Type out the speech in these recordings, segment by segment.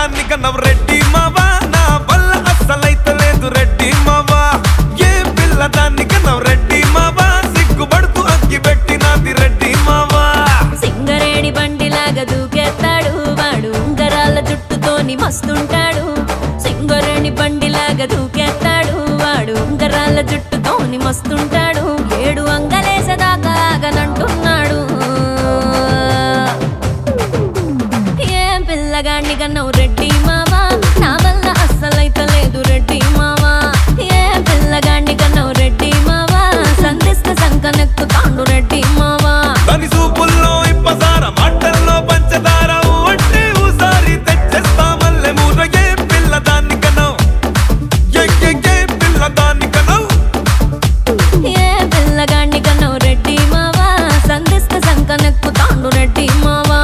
దాన్ని కన్నవు రెడ్డి మావా నా వల్ల అస్సలైతే లేదు రెడ్డి మావా ఏ పిల్ల దాన్ని కన్నవు రెడ్డి మావా సిగ్గుపడుతూ అగ్గి పెట్టినది రెడ్డి మావా సింగరేణి బండిలాగా దూకేస్తాడు వాడు ఉంగరాల జుట్టుతోని మస్తుంటాడు సింగరేణి బండిలాగా దూకేస్తాడు వాడు ఉంగరాల జుట్టుతోని మస్తుంటాడు ఏడు అంగలేసదాకా ఆగనంటున్నాడు ఏం పిల్లగాడిని కన్నావు రెడ్డి మావా నా వల్ల అస్సలైతే లేదు రెడ్డి మావా ఏం పిల్లగాడిని కన్నావు రెడ్డి మావా సంధిస్తే సంకనెక్కు తాండు రెడ్డి మావా దాని సూపుల్లో ఇప్పసార మాటల్లో పంచదార అంటే ఊసారి తెచ్చేస్తా మల్లె మూర ఏ పిల్ల దాన్ని కనవు ఏ ఏ ఏ పిల్ల దాన్ని కనవు ఏ పిల్లగాడిని కన్నావు రెడ్డి మావా సంధిస్తే సంకనెక్కు తాండు రెడ్డి మావా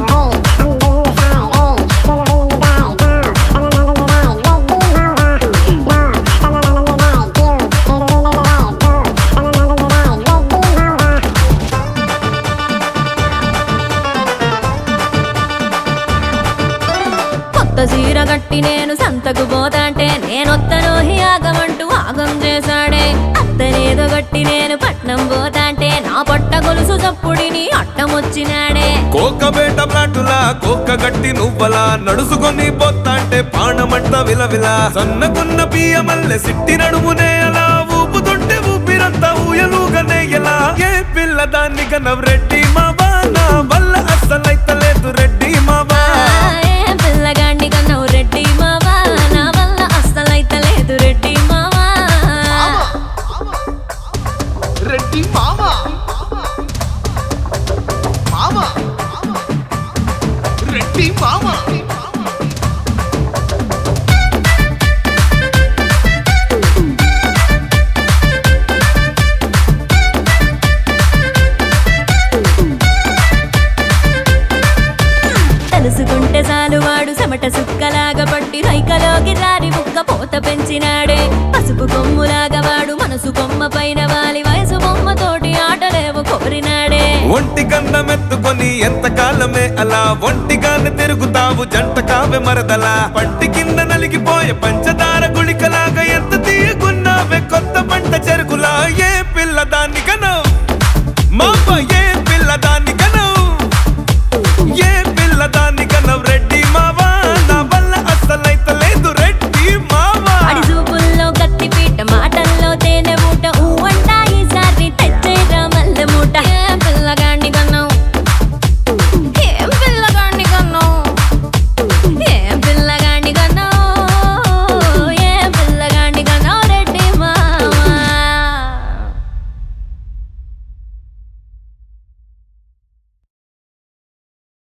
కొత్త చీర గట్టి నేను సంతకు పోతాంటే నేనొత్తను ఆగమంటూ ఆగం చేశాడే అత్తనేదో గట్టి నేను పట్నం పోతాంటే నా పట్ట గొలుసు చప్పుడిని అట్టమొచ్చినాడే కోకబేట ప్లాటులా కోక గట్టి నువ్వలా నడుసుకొని పోతాంటే పాణమంట విలవిల సన్నకున్న బియ్య మల్లె సిట్టి నడుమునే అలా ఊపుతుంటే ఊపిరంతా ఊయలుగానే ఎలా ఏ పిల్ల దాన్ని కనవు రెడ్డి మావా నా వల్ల అస్సలైతే లేదు రెడ్డి మావా ఏ పిల్లగాడిని కన్నావు రెడ్డి మావా నా వల్ల అస్సలైతే లేదు రెడ్డి మావా రెడ్డి మామ మామ రెడ్డి మామ తెలుసుకుంటే చాలు వాడు చెమట సుక్కలాగా పట్టి రైకలోకి రారి ముక్క పోత పెంచినాడే పసుపు కొమ్ములాగా వాడు మనసు కొమ్మ పైన వాలి వయసు బొమ్మతోటి ఆటలేవు కోరినాడే ఒంటి గంధమెత్తుకొని ఎంత కాలమే అలా ఒంటిగానే తిరుగుతావు జంట కావె మరదలా పంటి కింద నలిగిపోయే పంచదార గుళికలాగా